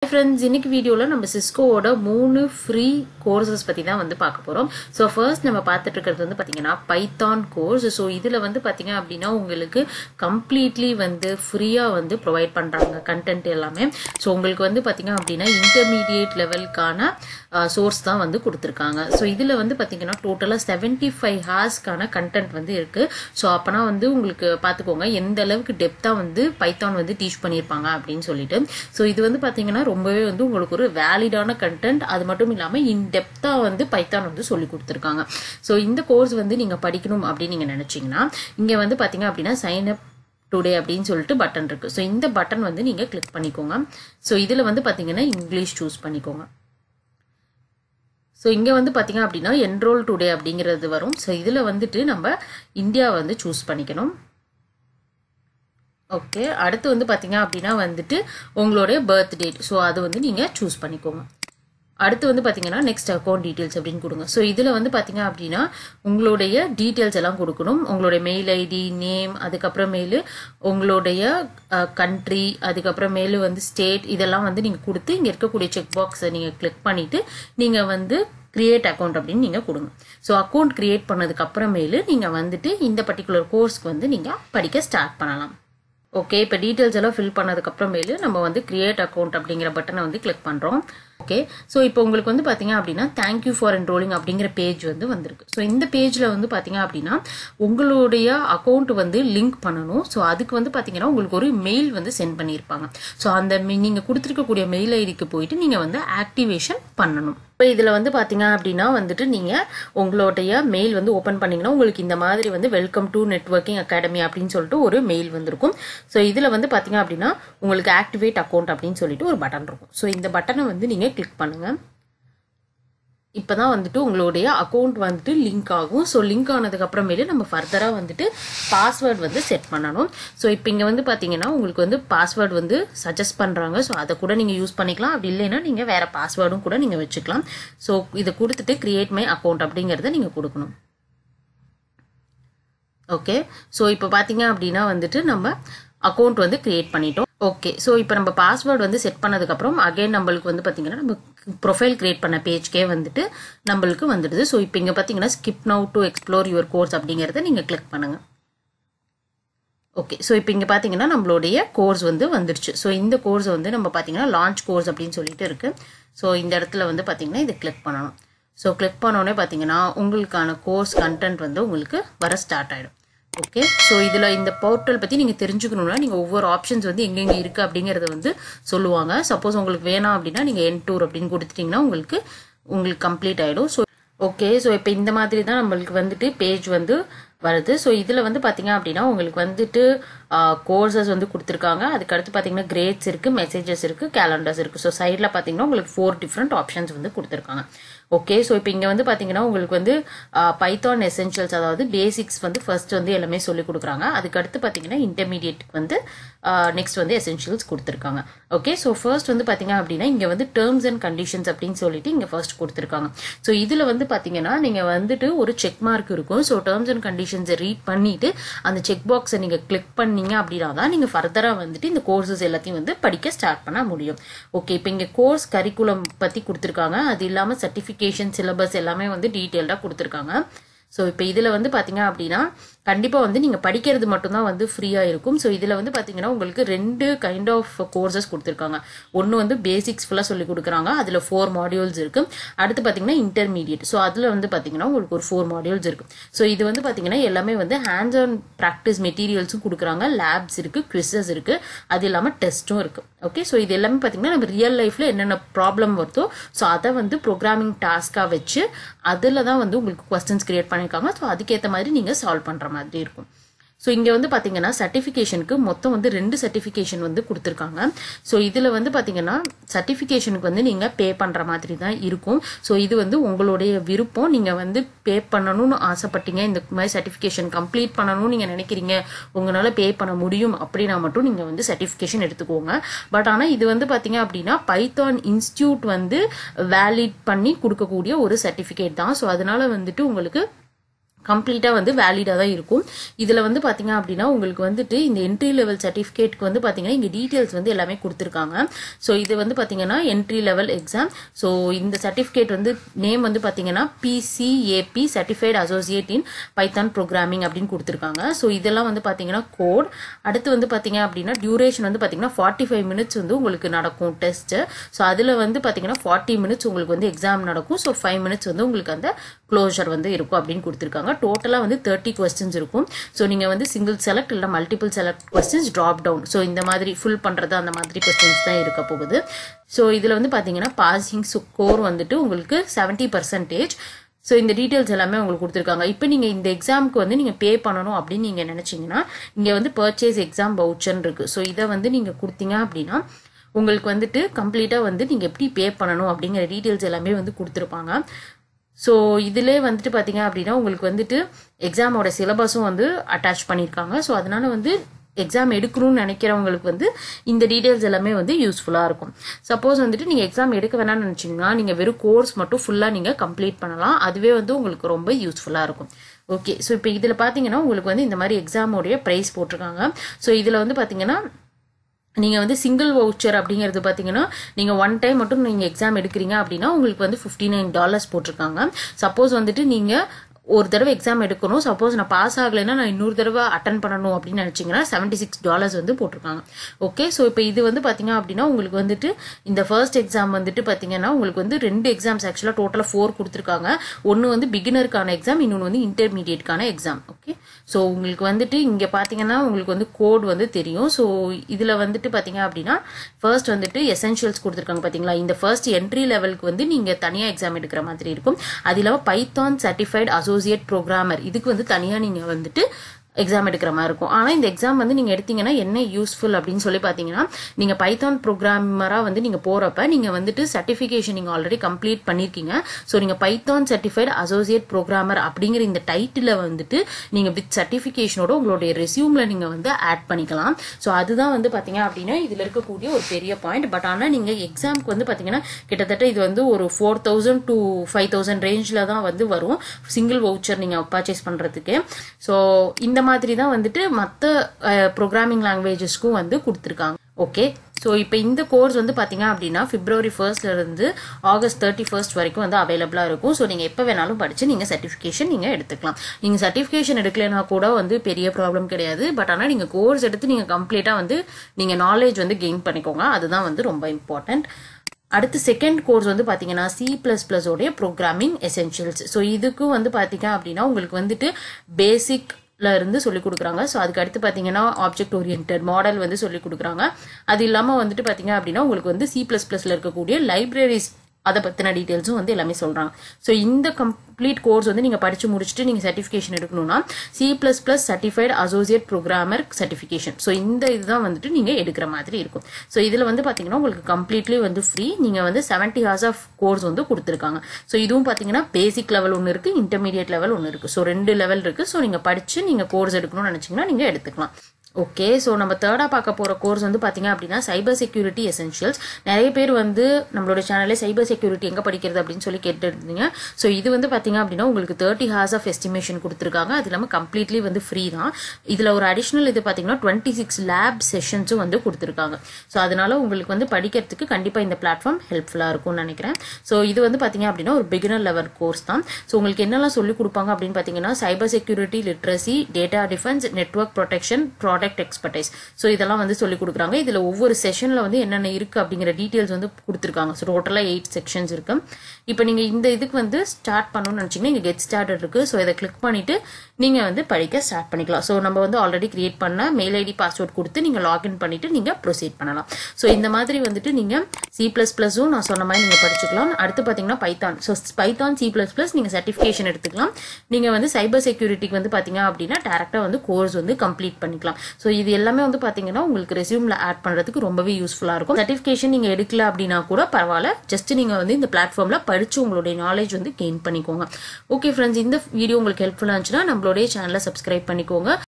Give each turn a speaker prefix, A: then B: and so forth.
A: friends இன்னைக்கு வீடியோவில் நம்ம சிஸ்கோவோட மூணு ஃப்ரீ கோர்சஸ் பற்றி தான் வந்து பார்க்க போகிறோம் ஸோ ஃபர்ஸ்ட் நம்ம பார்த்துட்டு இருக்கிறது வந்து பார்த்தீங்கன்னா பைத்தான் கோர்ஸ் ஸோ இதில் வந்து பார்த்தீங்க அப்படின்னா உங்களுக்கு கம்ப்ளீட்லி வந்து ஃப்ரீயாக வந்து ப்ரொவைட் பண்ணுறாங்க கண்டென்ட் எல்லாமே ஸோ உங்களுக்கு வந்து பார்த்தீங்க அப்படின்னா இன்டர்மீடியேட் லெவலுக்கான சோர்ஸ் தான் வந்து கொடுத்துருக்காங்க ஸோ இதில் வந்து பார்த்தீங்கன்னா டோட்டலாக செவன்ட்டி ஃபைவ் ஹார்ஸ்க்கான கண்டென்ட் வந்து இருக்குது ஸோ அப்போனா வந்து உங்களுக்கு பார்த்துக்கோங்க எந்த அளவுக்கு டெப்த்தாக வந்து பைத்தான் வந்து டீச் பண்ணியிருப்பாங்க அப்படின்னு சொல்லிட்டு ஸோ இது வந்து பார்த்தீங்கன்னா ரொம்பவே வந்து உங்களுக்கு ஒரு வேலிடான கண்டென்ட் அது மட்டும் இல்லாமல் இன் டெப்த்தாக வந்து பைத்தான் வந்து சொல்லி கொடுத்துருக்காங்க ஸோ இந்த கோர்ஸ் வந்து நீங்கள் படிக்கணும் அப்படின்னு நீங்கள் நினச்சிங்கன்னா இங்கே வந்து பார்த்தீங்க அப்படின்னா சைன் அப் டுடே அப்படின்னு சொல்லிட்டு பட்டன் இருக்கு ஸோ இந்த பட்டன் வந்து நீங்கள் கிளிக் பண்ணிக்கோங்க ஸோ இதில் வந்து பார்த்தீங்கன்னா இங்கிலீஷ் சூஸ் பண்ணிக்கோங்க ஸோ இங்கே வந்து பார்த்தீங்க அப்படின்னா என்ரோல் டுடே அப்படிங்கிறது வரும் ஸோ இதில் வந்துட்டு நம்ம இந்தியா வந்து சூஸ் பண்ணிக்கணும் ஓகே அடுத்து வந்து பார்த்தீங்க அப்படின்னா வந்துட்டு உங்களுடைய பர்த் டேட் ஸோ அது வந்து நீங்கள் சூஸ் பண்ணிக்கோங்க அடுத்து வந்து பார்த்தீங்கன்னா நெக்ஸ்ட் அக்கௌண்ட் டீட்டெயில்ஸ் அப்படின்னு கொடுங்க ஸோ இதில் வந்து பார்த்தீங்க அப்படின்னா உங்களுடைய டீட்டெயில்ஸ் எல்லாம் கொடுக்கணும் உங்களுடைய மெயில் ஐடி நேம் அதுக்கப்புறமேலு உங்களுடைய கண்ட்ரி அதுக்கப்புறமேலு வந்து ஸ்டேட் இதெல்லாம் வந்து நீங்கள் கொடுத்து இங்கே இருக்கக்கூடிய செக் பாக்ஸை நீங்கள் கிளிக் பண்ணிவிட்டு நீங்கள் வந்து கிரியேட் அக்கௌண்ட் அப்படின்னு நீங்கள் கொடுங்க ஸோ அக்கௌண்ட் கிரியேட் பண்ணதுக்கு அப்புறமேலு நீங்கள் வந்துட்டு இந்த பர்டிகுலர் கோர்ஸ்க்கு வந்து நீங்கள் படிக்க ஸ்டார்ட் பண்ணலாம் ஓகே இப்போ டீட்டெயில்ஸ் எல்லாம் ஃபில் பண்ணதுக்கு அப்புறமேலு நம்ம வந்து கிரியேட் அக்கௌண்ட் அப்படிங்கிற பட்டனை வந்து கிளிக் பண்ணுறோம் ஓகே ஸோ இப்போ உங்களுக்கு வந்து பார்த்தீங்க அப்படின்னா தேங்க்யூ ஃபார் என்ரோலிங் அப்படிங்கிற பேஜ் வந்து வந்திருக்கு ஸோ இந்த பேஜில் வந்து பார்த்தீங்க அப்படின்னா உங்களுடைய அக்கௌண்ட் வந்து லிங்க் பண்ணணும் ஸோ அதுக்கு வந்து பார்த்தீங்கன்னா உங்களுக்கு ஒரு மெயில் வந்து சென்ட் பண்ணியிருப்பாங்க ஸோ அந்த நீங்கள் கொடுத்துருக்கக்கூடிய மெயில் ஐடிக்கு போயிட்டு நீங்கள் வந்து ஆக்டிவேஷன் பண்ணணும் இப்போ இதில் வந்து பார்த்தீங்க அப்படின்னா வந்துட்டு நீங்கள் உங்களுடைய மெயில் வந்து ஓப்பன் பண்ணிங்கன்னா உங்களுக்கு இந்த மாதிரி வந்து வெல்கம் டு நெட்ஒர்க்கிங் அகாடமி அப்படின்னு சொல்லிட்டு ஒரு மெயில் வந்திருக்கும் ஸோ இதில் வந்து பார்த்தீங்க அப்படின்னா உங்களுக்கு ஆக்டிவேட் அக்கௌண்ட் அப்படின்னு சொல்லிட்டு ஒரு பட்டன் இருக்கும் ஸோ இந்த பட்டனை வந்து நீங்கள் கிளிக் பண்ணுங்கள் இப்போ தான் வந்துட்டு உங்களுடைய அக்கௌண்ட் வந்துட்டு லிங்க் ஆகும் ஸோ லிங்க் ஆனதுக்கு அப்புறமேலு நம்ம ஃபர்தராக வந்துட்டு பாஸ்வேர்டு வந்து செட் பண்ணணும் ஸோ இப்போ இங்கே வந்து பார்த்தீங்கன்னா உங்களுக்கு வந்து பாஸ்வேர்டு வந்து சஜஸ்ட் பண்ணுறாங்க ஸோ அதை கூட நீங்கள் யூஸ் பண்ணிக்கலாம் அப்படி இல்லைன்னா நீங்கள் வேறு பாஸ்வேர்டும் கூட நீங்கள் வச்சுக்கலாம் ஸோ இதை கொடுத்துட்டு கிரியேட் மை அக்கௌண்ட் அப்படிங்கிறத நீங்கள் கொடுக்கணும் ஓகே ஸோ இப்போ பார்த்தீங்க அப்படின்னா வந்துட்டு நம்ம அக்கௌண்ட் வந்து கிரியேட் பண்ணிட்டோம் ஓகே ஸோ இப்போ நம்ம பாஸ்வேர்டு வந்து செட் பண்ணதுக்கப்புறம் அகைன் நம்மளுக்கு வந்து பார்த்தீங்கன்னா நம்ம ப்ரொஃபைல் கிரியேட் பண்ண பேஜ்க்கே வந்துட்டு நம்மளுக்கு வந்துடுது ஸோ இப்போ இங்கே பார்த்தீங்கன்னா skip now to explore your course அப்படிங்கிறத நீங்கள் கிளிக் பண்ணுங்கள் ஓகே ஸோ இப்போ இங்கே பார்த்தீங்கன்னா நம்மளுடைய கோர்ஸ் வந்து வந்துடுச்சு ஸோ இந்த கோர்ஸ் வந்து நம்ம பார்த்தீங்கன்னா லான்ச் கோர்ஸ் அப்படின்னு சொல்லிட்டு இருக்கு ஸோ இந்த இடத்துல வந்து பார்த்தீங்கன்னா இதை கிளிக் பண்ணணும் ஸோ கிளிக் பண்ணோடனே பார்த்தீங்கன்னா உங்களுக்கான கோர்ஸ் கண்டென்ட் வந்து உங்களுக்கு வர ஸ்டார்ட் ஆகிடும் ஓகே ஸோ இதில் இந்த போர்ட்டல் பற்றி நீங்கள் தெரிஞ்சுக்கணும்னா நீங்கள் ஒவ்வொரு ஆப்ஷன்ஸ் வந்து எங்கெங்கே இருக்குது அப்படிங்கிறத வந்து சொல்லுவாங்க சப்போஸ் உங்களுக்கு வேணாம் அப்படின்னா நீங்கள் என் டூர் அப்படின்னு கொடுத்துட்டிங்கன்னா உங்களுக்கு உங்களுக்கு கம்ப்ளீட் ஆகிடும் ஸோ ஓகே ஸோ இப்போ இந்த மாதிரி தான் நம்மளுக்கு வந்துட்டு பேஜ் வந்து வருது ஸோ இதில் வந்து பார்த்தீங்க அப்படின்னா உங்களுக்கு வந்துட்டு கோர்சஸ் வந்து கொடுத்துருக்காங்க அதுக்கடுத்து பார்த்தீங்கன்னா கிரேட்ஸ் இருக்குது மெசேஜஸ் இருக்குது கேலண்டர்ஸ் இருக்குது ஸோ சைடில் பார்த்தீங்கன்னா உங்களுக்கு ஃபோர் டிஃப்ரெண்ட் ஆப்ஷன்ஸ் வந்து கொடுத்துருக்காங்க ஓகே ஸோ இப்போ இங்கே வந்து பார்த்தீங்கன்னா உங்களுக்கு வந்து பைத்தான் எசென்ஷியல்ஸ் அதாவது பேசிக்ஸ் வந்து ஃபர்ஸ்ட் வந்து எல்லாமே சொல்லி கொடுக்குறாங்க அதுக்கடுத்து பார்த்தீங்கன்னா இன்டர்மீடியேட்டுக்கு வந்து நெக்ஸ்ட் வந்து எசென்ஷியல்ஸ் கொடுத்துருக்காங்க ஓகே ஸோ ஃபர்ஸ்ட் வந்து பார்த்தீங்க அப்படின்னா இங்கே வந்து டேர்ம்ஸ் அண்ட் கண்டிஷன்ஸ் அப்படின்னு சொல்லிட்டு இங்கே ஃபர்ஸ்ட் கொடுத்துருக்காங்க ஸோ இதில் வந்து பார்த்தீங்கன்னா நீங்கள் வந்துட்டு ஒரு செக் மார்க் இருக்கும் ஸோ டேர்ம்ஸ் அண்ட் கண்டிஷன்ஸை ரீட் பண்ணிட்டு அந்த செக் பாக்ஸை நீங்கள் கிளிக் பண்ணீங்க அப்படின்னா தான் நீங்கள் ஃபர்தராக வந்துட்டு இந்த கோர்சஸ் எல்லாத்தையும் வந்து படிக்க ஸ்டார்ட் பண்ண முடியும் ஓகே இப்போ இங்கே கோர்ஸ் கரிக்குலம் பற்றி கொடுத்துருக்காங்க அது இல்லாமல் சர்டிஃபிகேஷன் சிலபஸ் எல்லாமே வந்து டீட்டெயில்டாக கொடுத்துருக்காங்க ஸோ இப்போ இதில் வந்து பார்த்தீங்க அப்படின்னா கண்டிப்பாக வந்து நீங்கள் படிக்கிறது மட்டும்தான் வந்து ஃப்ரீயாக இருக்கும் ஸோ இதில் வந்து பார்த்தீங்கன்னா உங்களுக்கு ரெண்டு கைண்ட் ஆஃப் கோர்சஸ் கொடுத்துருக்காங்க ஒன்று வந்து பேசிக்ஸ் ஃபுல்லாக சொல்லி கொடுக்குறாங்க அதில் ஃபோர் மாடியூல்ஸ் இருக்குது அடுத்து பார்த்தீங்கன்னா இன்டர்மீடியட் ஸோ அதில் வந்து பார்த்தீங்கன்னா உங்களுக்கு ஒரு ஃபோர் மாடியூல்ஸ் இருக்குது ஸோ இது வந்து பார்த்தீங்கன்னா எல்லாமே வந்து ஹேண்ட்ஸ் ஆன் ப்ராக்டிஸ் மெட்டீரியல்ஸும் கொடுக்குறாங்க லேப்ஸ் இருக்குது குவிசஸ் இருக்குது அது இல்லாமல் டெஸ்ட்டும் இருக்குது ஓகே ஸோ இது எல்லாமே பார்த்தீங்கன்னா நம்ம ரியல் லைஃப்பில் என்னென்ன ப்ராப்ளம் வருதோ ஸோ அதை வந்து ப்ரோக்ராமிங் டாஸ்க்காக வச்சு அதில் தான் வந்து உங்களுக்கு கொஸ்டின்ஸ் கிரியேட் பண்ணியிருக்காங்க ஸோ அதுக்கேற்ற மாதிரி நீங்கள் சால்வ் பண்ணுற மாதிரி இருக்கும் ஸோ இங்கே வந்து பார்த்தீங்கன்னா சர்டிஃபிகேஷனுக்கு மொத்தம் வந்து ரெண்டு சர்டிஃபிகேஷன் வந்து கொடுத்துருக்காங்க ஸோ இதில் வந்து பார்த்தீங்கன்னா சர்டிஃபிகேஷனுக்கு வந்து நீங்கள் பே பண்ணுற மாதிரி தான் இருக்கும் ஸோ இது வந்து உங்களுடைய விருப்பம் நீங்கள் வந்து பே பண்ணணும்னு ஆசைப்பட்டீங்க இந்த மாதிரி சர்டிஃபிகேஷன் கம்ப்ளீட் பண்ணணும்னு நீங்கள் நினைக்கிறீங்க உங்களால் பே பண்ண முடியும் அப்படின்னா மட்டும் நீங்கள் வந்து சர்டிஃபிகேஷன் எடுத்துக்கோங்க பட் ஆனால் இது வந்து பார்த்தீங்க அப்படின்னா பைத்தான் இன்ஸ்டியூட் வந்து வேலிட் பண்ணி கொடுக்கக்கூடிய ஒரு சர்டிஃபிகேட் தான் ஸோ அதனால வந்துட்டு உங்களுக்கு கம்ப்ளீட்டாக வந்து வேலிடாக தான் இருக்கும் இதில் வந்து பார்த்தீங்க அப்படின்னா உங்களுக்கு வந்துட்டு இந்த என்ட்ரி லெவல் சர்டிஃபிகேட்க்கு வந்து பார்த்தீங்கன்னா இங்கே டீட்டெயில்ஸ் வந்து எல்லாமே கொடுத்துருக்காங்க ஸோ இது வந்து பார்த்தீங்கன்னா என்ட்ரி லெவல் எக்ஸாம் ஸோ இந்த சர்டிஃபிகேட் வந்து நேம் வந்து பார்த்தீங்கன்னா PCAP certified associate in Python programming அப்படின்னு கொடுத்துருக்காங்க ஸோ இதெல்லாம் வந்து பார்த்தீங்கன்னா கோட் அடுத்து வந்து பார்த்தீங்க அப்படின்னா டியூரேஷன் வந்து பார்த்தீங்கன்னா ஃபார்ட்டி ஃபைவ் மினிட்ஸ் வந்து உங்களுக்கு நடக்கும் டெஸ்ட்டு ஸோ அதில் வந்து பார்த்தீங்கன்னா ஃபார்ட்டி மினிட்ஸ் உங்களுக்கு வந்து எக்ஸாம் நடக்கும் ஸோ ஃபைவ் மினிட்ஸ் வந்து உங்களுக்கு அந்த க்ளோஷர் வந்து இருக்கும் அப்படின்னு கொடுத்துருக்காங்க டோட்டலாக வந்து தேர்ட்டி கொஸ்டின்ஸ் இருக்கும் ஸோ நீங்கள் வந்து சிங்கிள் செலக்ட் இல்லை multiple select questions drop down so இந்த மாதிரி ஃபுல் பண்ணுறது அந்த மாதிரி கொஸ்டின்ஸ் தான் இருக்க போகுது ஸோ இதில் வந்து பார்த்தீங்கன்னா பாசிங் ஸ்கோர் வந்துட்டு உங்களுக்கு செவன்ட்டி பர்சன்டேஜ் ஸோ இந்த டீட்டெயில்ஸ் எல்லாமே உங்களுக்கு கொடுத்துருக்காங்க இப்போ நீங்கள் இந்த எக்ஸாமுக்கு வந்து நீங்கள் பே பண்ணணும் அப்படின்னு நீங்கள் நினச்சிங்கன்னா இங்கே வந்து பர்ச்சேஸ் எக்ஸாம் பவுச்சர்னு இருக்குது ஸோ இதை வந்து நீங்கள் கொடுத்தீங்க அப்படின்னா உங்களுக்கு வந்துட்டு கம்ப்ளீட்டாக வந்து நீங்கள் எப்படி பே பண்ணணும் அப்படிங்கிற டீட்டெயில்ஸ் எல்லாமே வந்து கொடுத்துருப்பாங்க ஸோ இதிலே வந்துட்டு பார்த்தீங்க அப்படின்னா உங்களுக்கு வந்துட்டு எக்ஸாமோட சிலபஸும் வந்து அட்டாச் பண்ணியிருக்காங்க ஸோ அதனால வந்து எக்ஸாம் எடுக்கணும்னு நினைக்கிறவங்களுக்கு வந்து இந்த டீட்டெயில்ஸ் எல்லாமே வந்து யூஸ்ஃபுல்லாக இருக்கும் சப்போஸ் வந்துட்டு நீங்கள் எக்ஸாம் எடுக்க வேணாம்னு நினச்சிங்கன்னா நீங்கள் வெறும் கோர்ஸ் மட்டும் ஃபுல்லாக நீங்கள் கம்ப்ளீட் பண்ணலாம் அதுவே வந்து உங்களுக்கு ரொம்ப யூஸ்ஃபுல்லாக இருக்கும் ஓகே ஸோ இப்போ இதில் பார்த்தீங்கன்னா உங்களுக்கு வந்து இந்த மாதிரி எக்ஸாமோடைய ப்ரைஸ் போட்டிருக்காங்க ஸோ இதில் வந்து பார்த்தீங்கன்னா நீங்கள் வந்து சிங்கிள் வவுச்சர் அப்படிங்கிறது பார்த்தீங்கன்னா நீங்கள் ஒன் டைம் மட்டும் நீங்கள் எக்ஸாம் எடுக்கிறீங்க அப்படின்னா உங்களுக்கு வந்து ஃபிஃப்டி நைன் டாலர்ஸ் போட்டிருக்காங்க சப்போஸ் வந்துட்டு நீங்கள் ஒரு தடவை எக்ஸாம் எடுக்கணும் சப்போஸ் நான் பாஸ் ஆகலைன்னா நான் இன்னொரு தடவை அட்டன் பண்ணணும் அப்படின்னு நினச்சிங்கன்னா செவன்ட்டி சிக்ஸ் டாலர்ஸ் வந்து போட்டிருக்காங்க ஓகே ஸோ இப்போ இது வந்து பார்த்தீங்க அப்படின்னா உங்களுக்கு வந்துட்டு இந்த ஃபர்ஸ்ட் எக்ஸாம் வந்துட்டு பார்த்தீங்கன்னா உங்களுக்கு வந்து ரெண்டு எக்ஸாம்ஸ் ஆக்சுவலாக டோட்டலாக ஃபோர் கொடுத்துருக்காங்க ஒன்று வந்து பிகினருக்கான எக்ஸாம் இன்னொன்று வந்து இன்டர்மீடியட்கான எக்ஸாம் ஓகே ஸோ உங்களுக்கு வந்துட்டு இங்கே பார்த்தீங்கன்னா உங்களுக்கு வந்து கோட் வந்து தெரியும் ஸோ இதில் வந்துட்டு பார்த்தீங்க அப்படின்னா ஃபர்ஸ்ட் வந்துட்டு எசென்ஷியல்ஸ் கொடுத்துருக்காங்க பார்த்தீங்களா இந்த ஃபர்ஸ்ட் என்ட்ரி லெவலுக்கு வந்து நீங்கள் தனியாக எக்ஸாம் எடுக்கிற மாதிரி இருக்கும் அது இல்லாமல் பைத்தான் சர்டிஃபைட் அசோசியேட் ப்ரோக்ராமர் இதுக்கு வந்து தனியாக நீங்கள் வந்துட்டு எக்ஸாம் எடுக்கிற மாதிரி இருக்கும் ஆனால் இந்த எக்ஸாம் வந்து நீங்கள் எடுத்தீங்கன்னா என்ன யூஸ்ஃபுல் அப்படின்னு சொல்லி பார்த்தீங்கன்னா நீங்கள் பைத்தான் ப்ரோக்ராமராக வந்து நீங்கள் போகிறப்ப நீங்கள் வந்துட்டு சர்டிஃபிகேஷன் நீங்கள் ஆல்ரெடி கம்ப்ளீட் பண்ணியிருக்கீங்க ஸோ நீங்கள் பைத்தான் சர்டிஃபைட் அசோசியேட் ப்ரோக்ராமர் அப்படிங்கிற இந்த டைட்டில் வந்துட்டு நீங்கள் வித் சர்டிஃபிகேஷனோட உங்களுடைய ரெசியூமில் நீங்கள் வந்து ஆட் பண்ணிக்கலாம் ஸோ அதுதான் வந்து பார்த்தீங்க அப்படின்னா இதில் இருக்கக்கூடிய ஒரு பெரிய பாயிண்ட் பட் ஆனால் நீங்கள் எக்ஸாமுக்கு வந்து பார்த்தீங்கன்னா கிட்டத்தட்ட இது வந்து ஒரு four thousand to five thousand ரேஞ்சில் தான் வந்து வரும் சிங்கிள் வவுச்சர் நீங்கள் பர்ச்சேஸ் பண்ணுறதுக்கு ஸோ இந்த மாதிரி தான் வந்துட்டு மற்ற ப்ரோக்ராமிங் லாங்குவேஜஸ்க்கும் வந்து கொடுத்துருக்காங்க ஓகே ஸோ இப்போ இந்த கோர்ஸ் வந்து பார்த்தீங்க அப்படின்னா பிப்ரவரி ஃபர்ஸ்ட்லேருந்து ஆகஸ்ட் தேர்ட்டி ஃபர்ஸ்ட் வரைக்கும் வந்து அவைலபிளாக இருக்கும் ஸோ நீங்கள் எப்போ வேணாலும் படித்து நீங்கள் சர்டிஃபிகேஷன் நீங்கள் எடுத்துக்கலாம் நீங்கள் சர்டிஃபிகேஷன் எடுக்கலைன்னா கூட வந்து பெரிய ப்ராப்ளம் கிடையாது பட் ஆனால் நீங்கள் கோர்ஸ் எடுத்து நீங்கள் கம்ப்ளீட்டாக வந்து நீங்கள் நாலேஜ் வந்து கெயின் பண்ணிக்கோங்க அதுதான் வந்து ரொம்ப இம்பார்ட்டண்ட் அடுத்து செகண்ட் கோர்ஸ் வந்து பார்த்தீங்கன்னா சி ப்ளஸ் ப்ளஸ் உடைய ப்ரோக்ராமிங் எசென்ஷியல்ஸ் ஸோ இதுக்கும் வந்து பார்த்தீங்க அப்படின்னா உங்களுக்கு வந்துட்டு பேசிக் இருந்து சொல்லி கொடுக்குறாங்க ஸோ அதுக்கு அடுத்து பார்த்தீங்கன்னா ஆப்ஜெக்ட் ஓரியன்ட் மாடல் வந்து சொல்லி கொடுக்குறாங்க அது இல்லாமல் வந்துட்டு பார்த்தீங்க அப்படின்னா உங்களுக்கு வந்து சி ப்ளஸ் ப்ளஸில் இருக்கக்கூடிய லைப்ரரிஸ் அதை பற்றின டீட்டெயில்ஸும் வந்து எல்லாமே சொல்கிறாங்க ஸோ இந்த கம்ப்ளீட் கோர்ஸ் வந்து நீங்கள் படித்து முடிச்சுட்டு நீங்கள் சர்டிஃபிகேஷன் எடுக்கணும்னா C plus plus certified associate programmer certification so இந்த இதுதான் வந்துட்டு நீங்கள் எடுக்கிற மாதிரி இருக்கும் ஸோ இதில் வந்து பார்த்தீங்கன்னா உங்களுக்கு கம்ப்ளீட்லி வந்து ஃப்ரீ நீங்கள் வந்து செவன்ட்டி ஹவர்ஸ் ஆஃப் கோர்ஸ் வந்து கொடுத்துருக்காங்க ஸோ இதுவும் பார்த்தீங்கன்னா பேசிக் லெவல் ஒன்று இருக்குது இன்டர்மீடியட் லெவல் ஒன்று இருக்குது ஸோ ரெண்டு லெவல் இருக்குது ஸோ நீங்கள் படித்து நீங்கள் கோர்ஸ் எடுக்கணும்னு நினச்சிங்கன்னா நீங்கள் எடுத்துக்கலாம் ஓகே ஸோ நம்ம தேர்டாக பார்க்க போகிற கோர்ஸ் வந்து பார்த்தீங்க அப்படின்னா சைபர் செக்யூரிட்டி எசென்ஷியல்ஸ் நிறைய பேர் வந்து நம்மளோட சேனலே சைபர் செக்யூரிட்டி எங்கே படிக்கிறது அப்படின்னு சொல்லி கேட்டுருந்தீங்க ஸோ இது வந்து பார்த்தீங்க அப்படின்னா உங்களுக்கு தேர்ட்டி ஹார்ஸ் ஆஃப் எஸ்டிமேஷன் கொடுத்துருக்காங்க அது இல்லாமல் கம்ப்ளீட்லி வந்து ஃப்ரீ தான் இதில் ஒரு அடிஷ்னல் இது பார்த்தீங்கன்னா டுவெண்ட்டி சிக்ஸ் லேப் செஷன்ஸும் வந்து கொடுத்துருக்காங்க ஸோ அதனால உங்களுக்கு வந்து படிக்கிறதுக்கு கண்டிப்பாக இந்த பிளாட்ஃபார்ம் ஹெல்ப்ஃபுல்லாக இருக்கும்னு நினைக்கிறேன் ஸோ இது வந்து பார்த்தீங்க அப்படின்னா ஒரு பிகினர் லெவல் கோர்ஸ் தான் ஸோ உங்களுக்கு என்னெல்லாம் சொல்லிக் கொடுப்பாங்க அப்படின்னு பார்த்தீங்கன்னா cyber security literacy data defense network protection product expertise so இதெல்லாம் வந்து சொல்லி கொடுக்குறாங்க இதில் ஒவ்வொரு செஷனில் வந்து என்னென்ன இருக்குது அப்படிங்கிற டீட்டெயில்ஸ் வந்து கொடுத்துருக்காங்க ஸோ டோட்டலாக எயிட் செக்ஷன்ஸ் இருக்கு இப்போ நீங்கள் இந்த இதுக்கு வந்து ஸ்டார்ட் பண்ணணும்னு நினச்சிங்கன்னா இங்கே கெட் ஸ்டார்டட் இருக்குது ஸோ இதை கிளிக் பண்ணிவிட்டு நீங்கள் வந்து படிக்க ஸ்டார்ட் பண்ணிக்கலாம் ஸோ நம்ம வந்து ஆல்ரெடி கிரியேட் பண்ண மெயில் ஐடி பாஸ்வேர்ட் கொடுத்து நீங்கள் லாகின் பண்ணிவிட்டு நீங்கள் ப்ரொசீட் பண்ணலாம் ஸோ இந்த மாதிரி வந்துட்டு நீங்கள் சி ப்ளஸ் ப்ளஸும் நான் சொன்ன மாதிரி நீங்கள் படிச்சுக்கலாம் அடுத்து பார்த்தீங்கன்னா Python so Python C plus plus நீங்கள் சர்டிஃபிகேஷன் எடுத்துக்கலாம் நீங்கள் வந்து சைபர் செக்யூரிட்டிக்கு வந்து பார்த்தீங்க அப்படின்னா டேரெக்டாக வந்து கோர்ஸ் வந்து கம்ப்ளீட் பண்ணிக்கலாம் ஸோ இது எல்லாமே வந்து பார்த்தீங்கன்னா உங்களுக்கு ரெசியூமில் ஆட் பண்ணுறதுக்கு ரொம்பவே யூஸ்ஃபுல்லாக இருக்கும் சர்டிஃபிகேஷன் நீங்கள் எடுக்கல அப்படின்னா கூட பரவாயில்ல ஜஸ்ட் நீங்கள் வந்து இந்த பிளாட்ஃபார்மில் படித்து உங்களுடைய நாலேஜ் வந்து கெயின் பண்ணிக்கோங்க ஓகே ஃப்ரெண்ட்ஸ் இந்த வீடியோ உங்களுக்கு ஹெல்ப்ஃபுல்லாக இருந்துச்சுன்னா நம்மளுடைய சேனலை சப்ஸ்கிரைப் பண்ணிக்கோங்க